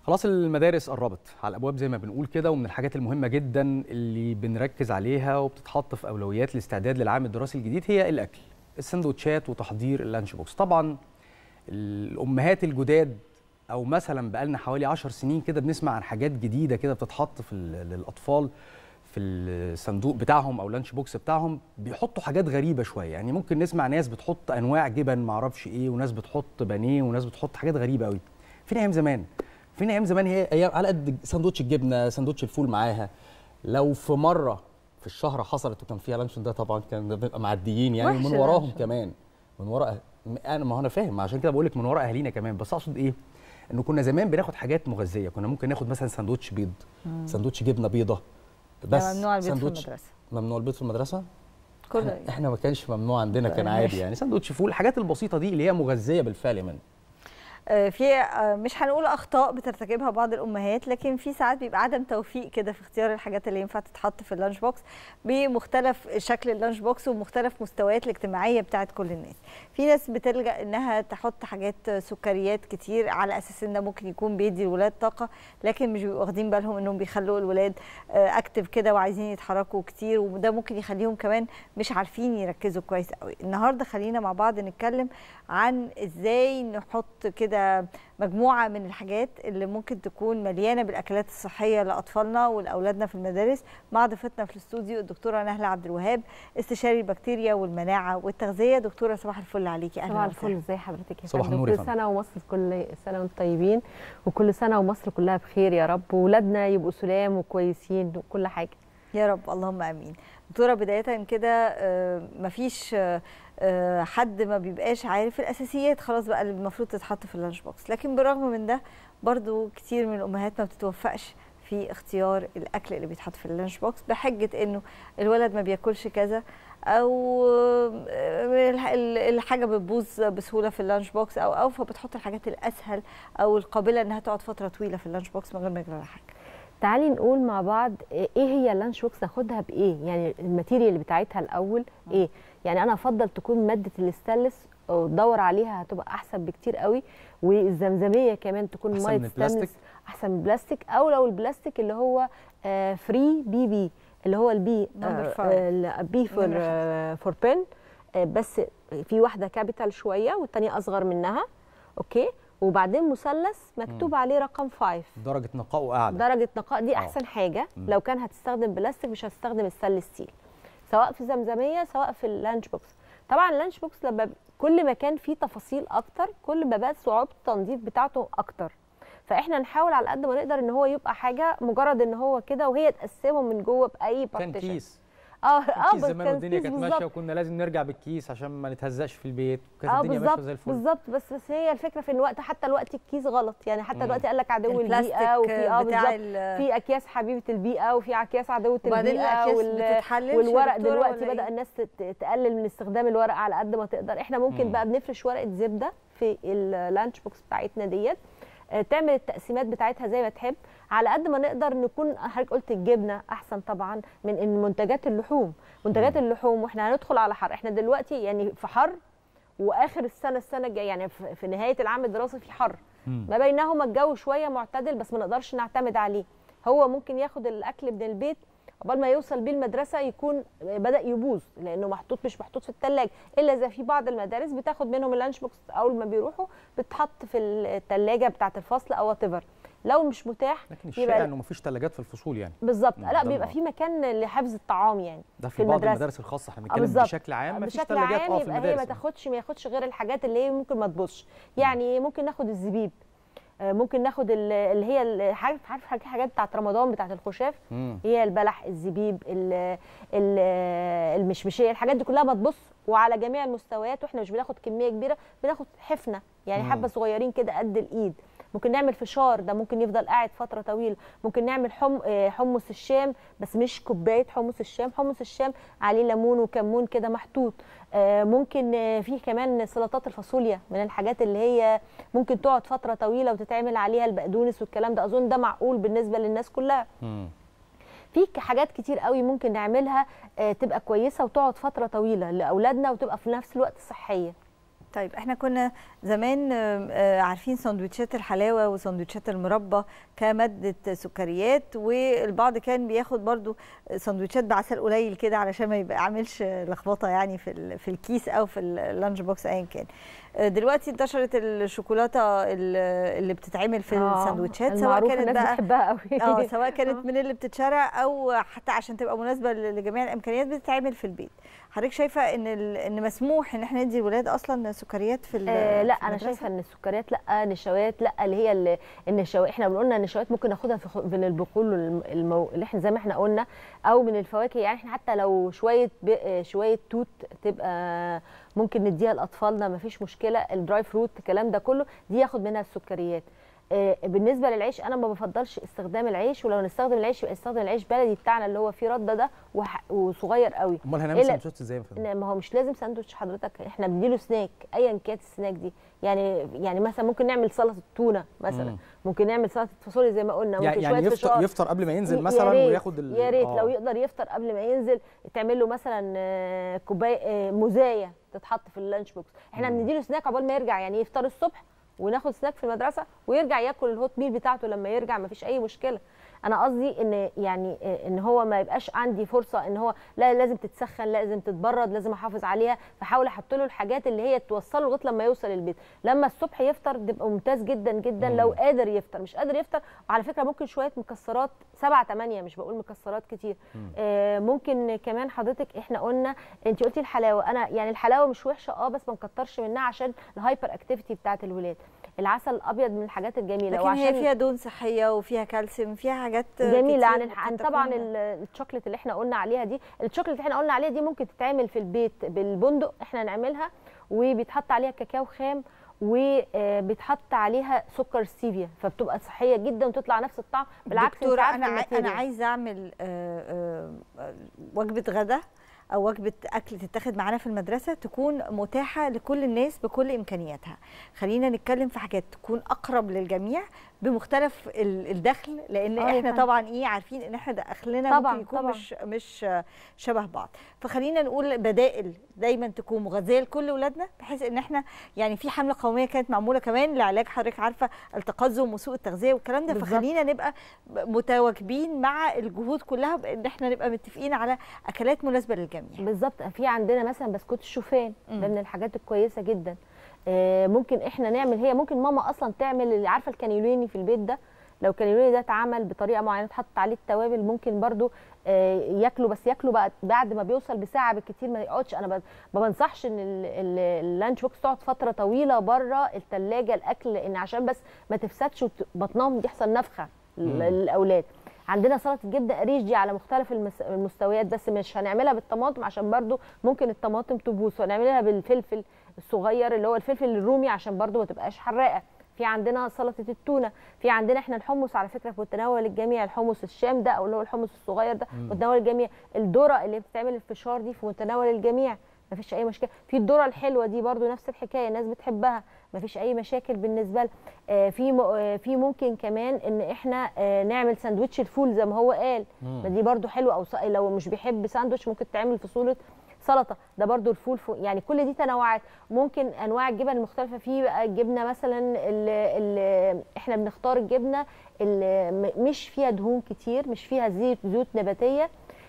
خلاص المدارس قربت على الابواب زي ما بنقول كده ومن الحاجات المهمه جدا اللي بنركز عليها وبتتحط في اولويات الاستعداد للعام الدراسي الجديد هي الاكل السندوتشات وتحضير اللانش بوكس طبعا الامهات الجداد او مثلا بقالنا حوالي 10 سنين كده بنسمع عن حاجات جديده كده بتتحط في ال- للاطفال في الصندوق بتاعهم او لانش بوكس بتاعهم بيحطوا حاجات غريبه شويه يعني ممكن نسمع ناس بتحط انواع جبن معرفش ايه وناس بتحط بانيه وناس بتحط حاجات غريبه قوي فين ايام زمان فين ايام زمان هي ايام على قد سندوتش الجبنه سندوتش الفول معاها لو في مره في الشهر حصلت وكان فيها لانشون ده طبعا كان بنبقى معديين يعني وحش من وراهم اللانشون. كمان من ورا أه- انا ما هو انا فاهم عشان كده بقول لك من ورا اهالينا كمان بس اقصد ايه انه كنا زمان بناخد حاجات مغذيه كنا ممكن ناخد مثلا سندوتش بيض سندوتش جبنه بيضه ده بس ممنوع البيض في سندوتش المدرسه ممنوع البيض في المدرسه كله احنا, احنا ما كانش ممنوع عندنا كان ماشي. عادي يعني سندوتش فول الحاجات البسيطه دي اللي هي مغذيه بالفعل من آه، في آه، مش هنقول اخطاء بترتكبها بعض الامهات لكن في ساعات بيبقى عدم توفيق كده في اختيار الحاجات اللي ينفع تتحط في اللانش بوكس بمختلف شكل اللانش بوكس ومختلف مستويات الاجتماعيه بتاعت كل الناس في ناس بتلجا انها تحط حاجات سكريات كتير على اساس ان ده ممكن يكون بيدي الولاد طاقه لكن مش بيبقوا واخدين بالهم انهم بيخلوا الولاد آه، اكتف كده وعايزين يتحركوا كتير وده ممكن يخليهم كمان مش عارفين يركزوا كويس قوي النهارده خلينا مع بعض نتكلم عن ازاي نحط كده مجموعه من الحاجات اللي ممكن تكون مليانه بالاكلات الصحيه لاطفالنا ولاولادنا في المدارس مع ضيفتنا في الاستوديو الدكتوره نهله عبد الوهاب استشاري البكتيريا والمناعه والتغذيه دكتوره صباح الفل عليكي اهلا صباح وسهلا. الفل ازي حضرتك يا صباح فندم؟ النور يا كل فندم. سنه ومصر كل سنه وانتم طيبين وكل سنه ومصر كلها بخير يا رب وولادنا يبقوا سلام وكويسين وكل حاجه يا رب اللهم امين دكتوره بدايه كده آه، مفيش آه، آه، حد ما بيبقاش عارف الاساسيات خلاص بقى اللي المفروض تتحط في اللانش بوكس لكن بالرغم من ده برضو كتير من الامهات ما بتتوفقش في اختيار الاكل اللي بيتحط في اللانش بوكس بحجه انه الولد ما بياكلش كذا او آه، الح- ال- الحاجه بتبوظ بسهوله في اللانش بوكس او او فبتحط الحاجات الاسهل او القابله انها تقعد فتره طويله في اللانش بوكس من غير ما يجرى لها حاجه تعالي نقول مع بعض ايه هي اللانش بوكس ناخدها بايه يعني الماتيريال بتاعتها الاول ايه يعني انا افضل تكون ماده الاستانلس وتدور عليها هتبقى احسن بكتير قوي والزمزميه كمان تكون أحسن ميه من البلاستيك؟ ستانلس احسن من البلاستيك او لو البلاستيك اللي هو فري بي بي اللي هو البي Number five. البي فور نمرة فور بن بس في واحده كابيتال شويه والتانيه اصغر منها اوكي وبعدين مثلث مكتوب عليه رقم 5 درجه نقائه اعلى درجه نقاء دي آه. احسن حاجه مم. لو كان هتستخدم بلاستيك مش هتستخدم الستانلس ستيل سواء في زمزميه سواء في اللانش بوكس طبعا اللانش بوكس لما ب- كل ما كان فيه تفاصيل اكتر كل ما بقت صعوبه التنظيف بتاعته اكتر فاحنا نحاول على قد ما نقدر ان هو يبقى حاجه مجرد ان هو كده وهي تقسمه من جوه باي كان partition. كيس اه كان اه كيس بس زمان كان والدنيا كيس كانت بالظبط. ماشيه وكنا لازم نرجع بالكيس عشان ما نتهزقش في البيت وكانت اه الدنيا ماشيه بالظبط زي الفل بالظبط بس بس هي الفكره في ان وقت حتى الوقت الكيس غلط يعني حتى مم. دلوقتي قال لك عدو البيئه البلاستيك وفي اه بتاع بالظبط ال- في اكياس حبيبه البيئه وفي اكياس عدوه وبعدين البيئه الأكياس بتتحللش يا والورق دكتورة دلوقتي ولا بدا إيه؟ الناس تت- تقلل من استخدام الورق على قد ما تقدر احنا ممكن مم. بقى بنفرش ورقه زبده في اللانش بوكس بتاعتنا ديت آه، تعمل التقسيمات بتاعتها زي ما تحب على قد ما نقدر نكون حضرتك قلت الجبنه احسن طبعا من ان منتجات اللحوم منتجات اللحوم واحنا هندخل على حر احنا دلوقتي يعني في حر واخر السنه السنه الجايه يعني في في نهايه العام الدراسي في حر مم. ما بينهما الجو شويه معتدل بس ما نقدرش نعتمد عليه هو ممكن ياخد الاكل من البيت قبل ما يوصل بيه المدرسه يكون بدا يبوظ لانه محطوط مش محطوط في الثلاجه الا اذا في بعض المدارس بتاخد منهم اللانش بوكس اول ما بيروحوا بتحط في الثلاجه بتاعه الفصل او وات لو مش متاح لكن يبقى- الشائع انه مفيش ثلاجات في الفصول يعني بالظبط نعم، لا ده بيبقى النوع. في مكان لحفظ الطعام يعني ده في, في بعض المدرسة. المدارس الخاصه احنا آه، بنتكلم بالظبط. بشكل عام مفيش بشكل ثلاجات عام اه في يبقى هي المدارس ما آه. تاخدش ما ياخدش غير الحاجات اللي هي ممكن ما تبوظش يعني ممكن ناخد الزبيب آه، ممكن ناخد ال- اللي هي ال- عارف عارف حاجات حاجات بتاعت رمضان بتاعت الخشاف مم. هي البلح الزبيب ال- ال- المشمشيه الحاجات دي كلها ما تبص وعلى جميع المستويات واحنا مش بناخد كميه كبيره بناخد حفنه يعني مم. حبه صغيرين كده قد الايد ممكن نعمل فشار ده ممكن يفضل قاعد فتره طويله ممكن نعمل حم آه، حمص الشام بس مش كوبايه حمص الشام حمص الشام عليه ليمون وكمون كده محطوط آه، ممكن آه، في كمان سلطات الفاصوليا من الحاجات اللي هي ممكن تقعد فتره طويله وتتعمل عليها البقدونس والكلام ده اظن ده معقول بالنسبه للناس كلها مم. في ك- حاجات كتير قوي ممكن نعملها آه، تبقى كويسه وتقعد فتره طويله لاولادنا وتبقى في نفس الوقت صحيه طيب احنا كنا زمان آه، آه، عارفين سندوتشات الحلاوه وسندوتشات المربى كماده سكريات والبعض كان بياخد برضو سندوتشات بعسل قليل كده علشان ما يبقى عاملش لخبطه يعني في ال- في الكيس او في اللانش بوكس ايا كان آه، دلوقتي انتشرت الشوكولاته ال- اللي بتتعمل في آه، السندوتشات سواء المعروف كانت الناس بقى بتحبها قوي اه سواء كانت من اللي بتتشرى او حتى عشان تبقى مناسبه ل- لجميع الامكانيات بتتعمل في البيت حضرتك شايفه ان ال- ان مسموح ان احنا ندي الولاد اصلا سكريات في ال- آه لا في انا المدرسة؟ شايفه ان السكريات لا نشويات لا اللي هي ال- النشويات احنا قلنا النشويات ممكن ناخدها في خ- من البقول والم- المو... اللي احنا زي ما احنا قلنا او من الفواكه يعني احنا حتى لو شويه ب... آه، شويه توت تبقى ممكن نديها لاطفالنا مفيش مشكله الدراي فروت الكلام ده كله دي ياخد منها السكريات آه، بالنسبه للعيش انا ما بفضلش استخدام العيش ولو نستخدم العيش يبقى نستخدم العيش بلدي بتاعنا اللي هو فيه رده ده وح... وصغير قوي امال هنعمل إلا- سندوتشات ازاي يا فندم؟ إن ما هو مش لازم ساندوتش حضرتك احنا بنديله سناك ايا كانت السناك دي يعني يعني مثلا ممكن نعمل سلطه تونه مثلا مم. ممكن نعمل سلطه فاصوليا زي ما قلنا ممكن يعني يعني شويه يفطر فشار يفطر قبل ما ينزل يا مثلا ريت- وياخد ال... يا ريت آه. لو يقدر يفطر قبل ما ينزل تعمل له مثلا آه، كوبايه آه، موزايه تتحط في اللانش بوكس احنا مم. بنديله سناك عقبال ما يرجع يعني يفطر الصبح وناخد سناك في المدرسه ويرجع ياكل الهوت ميل بتاعته لما يرجع مفيش اي مشكله انا قصدي ان يعني آه، ان هو ما يبقاش عندي فرصه ان هو لا لازم تتسخن لازم تتبرد لازم احافظ عليها فحاول احط له الحاجات اللي هي توصله لغايه لما يوصل البيت لما الصبح يفطر بيبقى ممتاز جدا جدا مم. لو قادر يفطر مش قادر يفطر وعلى فكره ممكن شويه مكسرات سبعة تمانية مش بقول مكسرات كتير مم. آه ممكن كمان حضرتك احنا قلنا انت قلتي الحلاوه انا يعني الحلاوه مش وحشه اه بس ما نكترش منها عشان الهايبر اكتيفيتي بتاعت الولاد العسل الابيض من الحاجات الجميله لكن هي وعشان فيها دهون صحيه وفيها كالسيوم فيها حاجات جميله عن كتير الح- عن ممكن طبعا تكون- ال- الشوكليت اللي احنا قلنا عليها دي الشوكليت اللي احنا قلنا عليها دي ممكن تتعمل في البيت بالبندق احنا نعملها وبيتحط عليها كاكاو خام وبيتحط عليها سكر ستيفيا فبتبقى صحيه جدا وتطلع نفس الطعم بالعكس انت دكتورة عارفة انا عاي- انا الماتيريال. عايزه اعمل آه، آه، آه، وجبه غدا او وجبه اكل تتاخد معانا في المدرسه تكون متاحه لكل الناس بكل امكانياتها خلينا نتكلم في حاجات تكون اقرب للجميع بمختلف ال- الدخل لان آه يا احنا فندم. طبعا ايه عارفين ان احنا دخلنا طبعاً، ممكن يكون طبعاً. مش مش شبه بعض فخلينا نقول بدائل دايما تكون مغذيه لكل اولادنا بحيث ان احنا يعني في حمله قوميه كانت معموله كمان لعلاج حضرتك عارفه التقزم وسوء التغذيه والكلام ده بالظبط. فخلينا نبقى متواكبين مع الجهود كلها بان احنا نبقى متفقين على اكلات مناسبه للجميع بالظبط في عندنا مثلا بسكوت الشوفان مم. ده من الحاجات الكويسه جدا آه، ممكن احنا نعمل هي ممكن ماما اصلا تعمل اللي عارفه الكانيوليني في البيت ده لو الكانيوليني ده اتعمل بطريقه معينه تحط عليه التوابل ممكن برضو آه، ياكلوا بس ياكلوا بقى بعد ما بيوصل بساعه بالكتير ما يقعدش انا ب- ما بنصحش ان ال- ال- اللانش بوكس تقعد فتره طويله بره الثلاجه الاكل لان عشان بس ما تفسدش وت- بطنهم يحصل نفخه مم. للاولاد عندنا سلطه جبنه قريش دي على مختلف المس- المستويات بس مش هنعملها بالطماطم عشان برضو ممكن الطماطم تبوظ فنعملها بالفلفل الصغير اللي هو الفلفل الرومي عشان برضو ما تبقاش حراقه في عندنا سلطه التونه في عندنا احنا الحمص على فكره في متناول الجميع الحمص الشام ده او اللي هو الحمص الصغير ده مم. متناول الجميع الذره اللي بتتعمل الفشار دي في متناول الجميع ما فيش اي مشكله في الذره الحلوه دي برضو نفس الحكايه الناس بتحبها ما فيش اي مشاكل بالنسبه لها آه، في م- آه، في ممكن كمان ان احنا آه، نعمل ساندوتش الفول زي ما هو قال مم. ما دي برضو حلوه او ص- لو مش بيحب ساندوتش ممكن تعمل في صوره سلطه ده برضو الفول فو يعني كل دي تنوعات ممكن انواع الجبن المختلفه في بقى الجبنه مثلا اللي احنا بنختار الجبنه اللي م- مش فيها دهون كتير مش فيها زيت زيوت نباتيه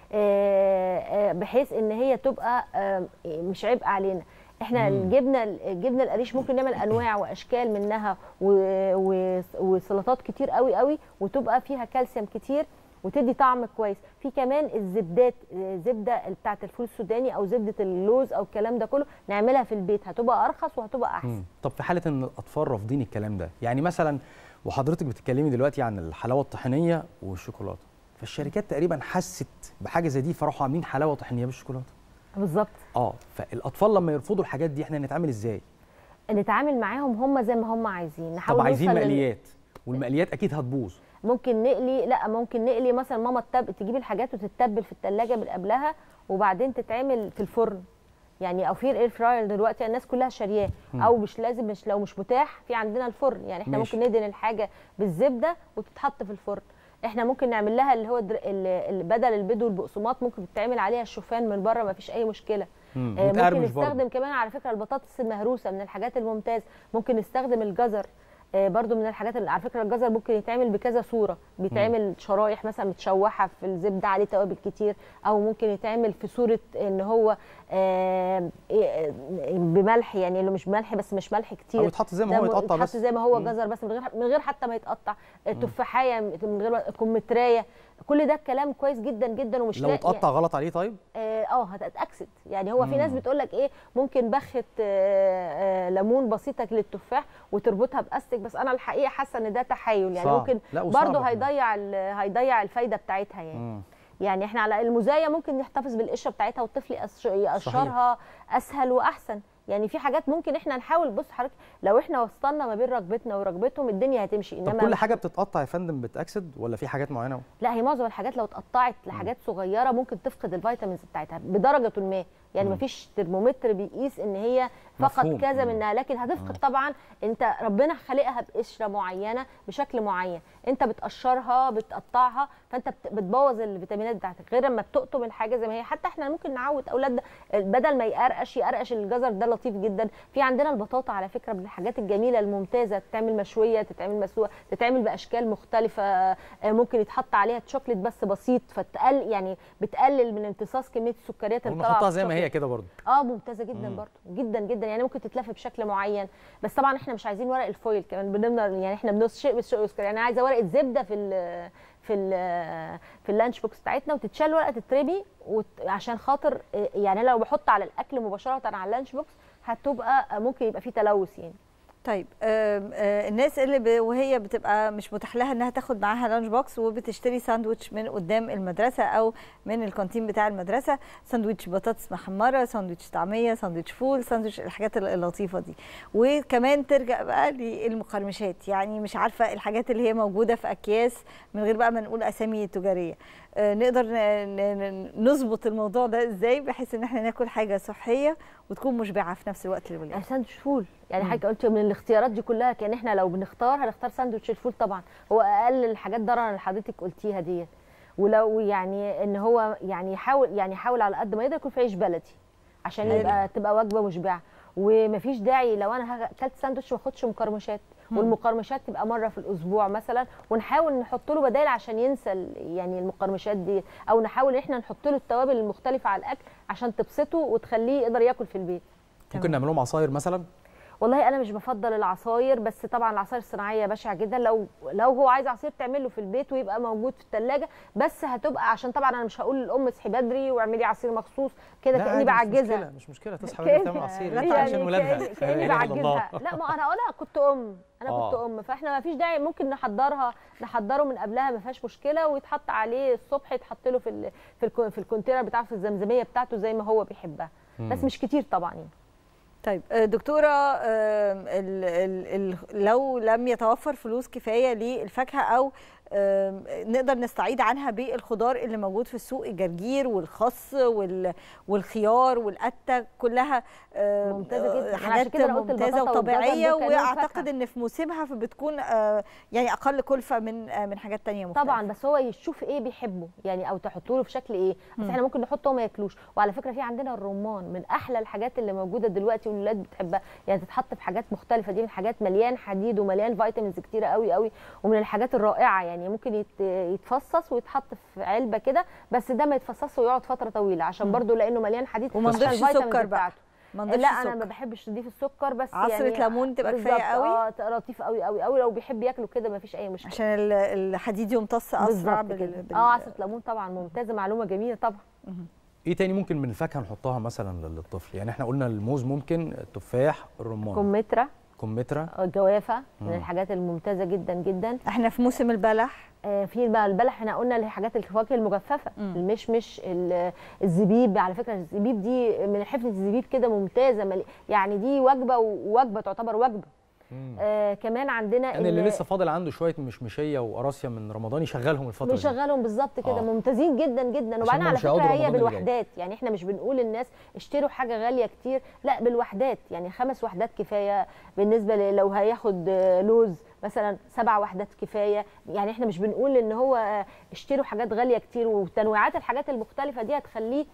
آه، آه، بحيث ان هي تبقى آه، مش عبء علينا احنا مم. الجبنه الجبنه القريش ممكن نعمل انواع واشكال منها و- و- وسلطات كتير قوي قوي وتبقى فيها كالسيوم كتير وتدي طعم كويس في كمان الزبدات آه، زبده بتاعه الفول السوداني او زبده اللوز او الكلام ده كله نعملها في البيت هتبقى ارخص وهتبقى احسن مم. طب في حاله ان الاطفال رافضين الكلام ده يعني مثلا وحضرتك بتتكلمي دلوقتي عن الحلاوه الطحينيه والشوكولاته فالشركات تقريبا حست بحاجه زي دي فراحوا عاملين حلاوه طحينيه بالشوكولاته بالظبط اه فالاطفال لما يرفضوا الحاجات دي احنا نتعامل ازاي نتعامل معاهم هم زي ما هم عايزين نحاول طب عايزين نوصل لل- مقليات والمقليات اكيد هتبوظ ممكن نقلي لا ممكن نقلي مثلا ماما تب... تجيب الحاجات وتتبل في الثلاجه من قبلها وبعدين تتعمل في الفرن يعني او في الاير فراير دلوقتي الناس كلها شارياه مم. او مش لازم مش لو مش متاح في عندنا الفرن يعني احنا ماشي. ممكن ندهن الحاجه بالزبده وتتحط في الفرن احنا ممكن نعمل لها اللي هو در... ال- ال- بدل البيض والبقسماط ممكن تتعمل عليها الشوفان من بره ما فيش اي مشكله مم. آه، ممكن وتقرمش برضه. نستخدم كمان على فكره البطاطس المهروسه من الحاجات الممتازه ممكن نستخدم الجزر آه، برضو من الحاجات اللي على فكره الجزر ممكن يتعمل بكذا صوره بيتعمل شرايح مثلا متشوحه في الزبده عليه توابل كتير او ممكن يتعمل في صوره ان هو آه، آه، بملح يعني اللي مش ملح بس مش ملح كتير او يتحط زي ما ده هو م- يتقطع يتحط بس زي ما هو مم. جزر بس من غير من غير حتى ما يتقطع آه، تفاحيه من غير ما- كمثريه كل ده كلام كويس جدا جدا ومش لو لا- اتقطع غلط عليه طيب اه آه، هتتاكسد يعني هو في ناس مم. بتقول لك ايه ممكن بخه آه، آه، ليمون بسيطه للتفاح وتربطها باستك بس انا الحقيقه حاسه ان ده تحايل يعني صعب. ممكن لا، وصعب برضه كمان. هيضيع ال- هيضيع الفايده بتاعتها يعني مم. يعني احنا على المزايا ممكن نحتفظ بالقشره بتاعتها والطفل يقش- يقشرها اسهل واحسن يعني في حاجات ممكن احنا نحاول بص حضرتك لو احنا وسطنا ما بين رغبتنا ورغبتهم الدنيا هتمشي طب انما كل مش- حاجه بتتقطع يا فندم بتاكسد ولا في حاجات معينه لا هي معظم الحاجات لو اتقطعت لحاجات صغيره ممكن تفقد الفيتامينز بتاعتها بدرجه ما يعني مم. مفيش ترمومتر بيقيس ان هي مفهوم. فقط كذا مم. منها لكن هتفقد طبعا انت ربنا خالقها بقشره معينه بشكل معين انت بتقشرها بتقطعها فانت بت- بتبوظ الفيتامينات بتاعتك غير لما بتقطم الحاجه زي ما هي حتى احنا ممكن نعود اولادنا بدل ما يقرقش يقرقش الجزر ده لطيف جدا في عندنا البطاطا على فكره من الحاجات الجميله الممتازه تتعمل مشويه تتعمل مسلوقه تتعمل باشكال مختلفه آه، ممكن يتحط عليها شوكليت بس بسيط فتقل يعني بتقلل من امتصاص كميه السكريات اللي طالعه نحطها في زي ما هي الشوكليت. كده برضه اه ممتازه جدا مم. برضه جدا جدا يعني ممكن تتلف بشكل معين بس طبعا احنا مش عايزين ورق الفويل كمان بنمنع يعني احنا بنص شيء بالشيء يذكر يعني عايزه ورقه زبده في ال في ال في اللانش بوكس بتاعتنا وتتشال ورقه تتربي وت... عشان خاطر آه، يعني لو بحط على الاكل مباشره على اللانش بوكس هتبقى ممكن يبقى فيه تلوث يعني طيب آم، آه، الناس اللي ب... وهي بتبقى مش متاح لها انها تاخد معاها لانش بوكس وبتشتري ساندوتش من قدام المدرسه او من الكانتين بتاع المدرسه ساندوتش بطاطس محمره ساندوتش طعميه ساندوتش فول ساندوتش الحاجات اللطيفه دي وكمان ترجع بقى للمقرمشات يعني مش عارفه الحاجات اللي هي موجوده في اكياس من غير بقى ما نقول اسامي تجاريه آه، نقدر ن- ن- نظبط الموضوع ده ازاي بحيث ان احنا ناكل حاجه صحيه وتكون مشبعه في نفس الوقت للولاد يعني ساندوتش فول يعني مم. حضرتك قلت من الاختيارات دي كلها كان احنا لو بنختار هنختار ساندوتش الفول طبعا هو اقل الحاجات ضررا اللي حضرتك قلتيها ديت ولو يعني ان هو يعني يحاول يعني يحاول على قد ما يقدر يكون في عيش بلدي عشان حلو. يبقى تبقى وجبه مشبعه ومفيش داعي لو انا هاخ- اكلت ساندوتش ما اخدش مقرمشات مم. والمقرمشات تبقى مره في الاسبوع مثلا ونحاول نحط له بدائل عشان ينسى ال- يعني المقرمشات دي او نحاول ان احنا نحط له التوابل المختلفه على الاكل عشان تبسطه وتخليه يقدر ياكل في البيت ممكن نعمل لهم عصاير مثلا والله انا مش بفضل العصاير بس طبعا العصاير الصناعيه بشعه جدا لو لو هو عايز عصير تعمله في البيت ويبقى موجود في الثلاجه بس هتبقى عشان طبعا انا مش هقول للام اصحي بدري واعملي عصير مخصوص كده لا كاني عادي، مش بعجزها مشكله مش مشكله تصحى بدري تعمل كأني- عصير لا ينفع يعني عشان ولادها كأني- كاني لا إله إلا الله. بعجزها لا ما انا انا كنت ام انا كنت آه. ام فاحنا ما فيش داعي ممكن نحضرها نحضره من قبلها ما فيهاش مشكله ويتحط عليه الصبح يتحط له في ال في الكو- في الكونتينر بتاعه في الزمزميه بتاعته زي ما هو بيحبها بس مم. مش كتير طبعا يعني طيب آه، دكتورة آم، ال ال ال لو لم يتوفر فلوس كفاية للفاكهة أو آم، نقدر نستعيد عنها بالخضار اللي موجود في السوق الجرجير والخس وال- والخيار والقتة كلها آم، ممتازة جداً. أنا عشان حاجات كده أنا قلت ممتازة البطاطا والجزر وطبيعية دول كأنهم وأعتقد فاكهة. إن في موسمها فبتكون آه، يعني أقل كلفة من آه، من حاجات تانية مختلفة طبعا بس هو يشوف ايه بيحبه يعني او تحطه له في شكل ايه بس مم. احنا ممكن نحطه وما ياكلوش وعلى فكره في عندنا الرمان من احلى الحاجات اللي موجوده دلوقتي والولاد بتحبها يعني تتحط في حاجات مختلفه دي من حاجات مليان حديد ومليان فيتامينز كتيره قوي قوي ومن الحاجات الرائعه يعني ممكن يت- يتفصص ويتحط في علبه كده بس ده ما يتفصصش ويقعد فتره طويله عشان مم. برضو لانه مليان حديد وما عشان نضيفش الفيتامينز سكر بقى. بتاعته. ما نضيفش لا انا ما سكر. بحبش تضيف السكر بس عصرة يعني ليمون تبقى كفاية بالظبط، قوي؟ اه لطيف قوي قوي قوي لو بيحب ياكله كده ما فيش اي مشكله عشان ال- الحديد يمتص أسرع بالظبط بال- كده بال- اه عصره ليمون طبعا ممتازه معلومه جميله طبعا ايه تاني ممكن من الفاكهه نحطها مثلا للطفل يعني احنا قلنا الموز ممكن التفاح الرمان كمثرى كمثرى الجوافه من مم. الحاجات الممتازه جدا جدا احنا في موسم البلح آه، في بقى البلح احنا قلنا اللي هي حاجات الفواكه المجففه مم. المشمش ال- الزبيب على فكره الزبيب دي من حفنه الزبيب كده ممتازه مل- يعني دي وجبه ووجبه تعتبر وجبه مم. آه كمان عندنا يعني اللي لسه فاضل عنده شويه مشمشيه وقراصيه من رمضان يشغلهم الفتره دي بنشغلهم بالظبط كده آه. ممتازين جدا جدا عشان وبعدين ما على مش هيقعدوا فكره هي رمضان اللي جاي. بالوحدات يعني احنا مش بنقول للناس اشتروا حاجه غاليه كتير لا بالوحدات يعني خمس وحدات كفايه بالنسبه ل- لو هياخد آه، لوز مثلا سبع وحدات كفايه يعني احنا مش بنقول ان هو آه، اشتروا حاجات غاليه كتير وتنويعات الحاجات المختلفه دي هتخليه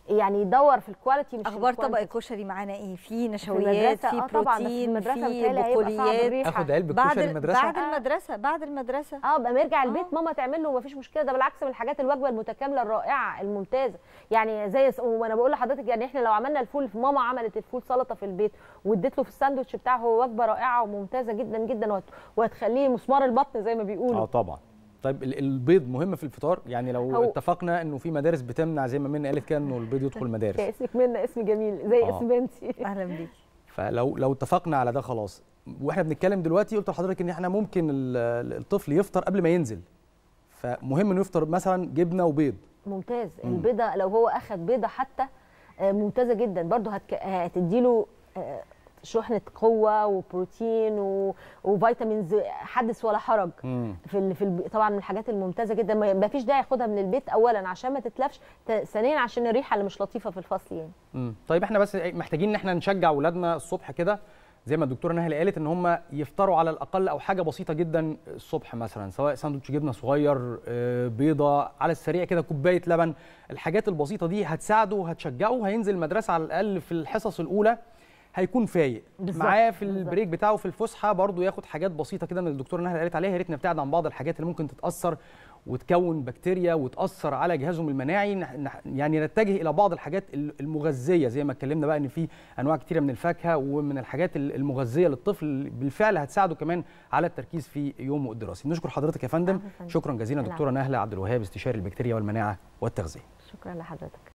يعني يدور في الكواليتي مش في اخبار طبق الكوانتيتي. الكشري معانا ايه في نشويات المدرسة، في آه طبعاً، بس في بروتين المدرسة في متهيألي هيبقى صعب بقوليات الريحة. اخد علبه بعد كشري ال- المدرسه بعد المدرسه بعد المدرسه اه بقى نرجع البيت آه. ماما تعمل له مفيش مشكله ده بالعكس من الحاجات الوجبه المتكامله الرائعه الممتازه يعني زي وانا بقول لحضرتك يعني احنا لو عملنا الفول ماما عملت الفول سلطه في البيت واديت له في الساندوتش بتاعه هو وجبه رائعه وممتازه جدا جدا وهت- وهتخليه مسمار البطن زي ما بيقولوا اه طبعا طيب ال- البيض مهم في الفطار يعني لو هو- اتفقنا انه في مدارس بتمنع زي ما منى قالت كده انه البيض يدخل المدارس يا اسمك منا اسم جميل زي آه. اسم بنتي اهلا بيكي فلو لو اتفقنا على ده خلاص واحنا بنتكلم دلوقتي قلت لحضرتك ان احنا ممكن ال- الطفل يفطر قبل ما ينزل فمهم انه يفطر مثلا جبنه وبيض ممتاز مم. البيضه لو هو اخد بيضه حتى آه، ممتازه جدا برضو هتك... هتديله آه، شحنه قوه وبروتين و... وفيتامينز حدث ولا حرج مم. في ال... في الب... طبعا من الحاجات الممتازه جدا ما ما فيش داعي ياخدها من البيت اولا عشان ما تتلفش ت- ثانيا عشان الريحه اللي مش لطيفه في الفصل يعني مم. طيب احنا بس محتاجين ان احنا نشجع اولادنا الصبح كده زي ما الدكتوره نهله قالت ان هم يفطروا على الاقل او حاجه بسيطه جدا الصبح مثلا سواء ساندوتش جبنه صغير آه، بيضه على السريع كده كوبايه لبن الحاجات البسيطه دي هتساعده وهتشجعه هينزل المدرسه على الاقل في الحصص الاولى هيكون فايق بالظبط، معاه في بالظبط. البريك بتاعه في الفسحه برضه ياخد حاجات بسيطه كده من الدكتوره نهله قالت عليها يا ريت نبتعد عن بعض الحاجات اللي ممكن تتاثر وتكون بكتيريا وتاثر على جهازهم المناعي نح- نح- يعني نتجه الى بعض الحاجات ال- المغذيه زي ما اتكلمنا بقى ان في انواع كتيره من الفاكهه ومن الحاجات ال- المغذيه للطفل بالفعل هتساعده كمان على التركيز في يومه الدراسي نشكر حضرتك يا فندم العفو يا فندم. شكرا جزيلا العفو. دكتوره نهله عبد الوهاب استشاري البكتيريا والمناعه والتغذيه شكرا لحضرتك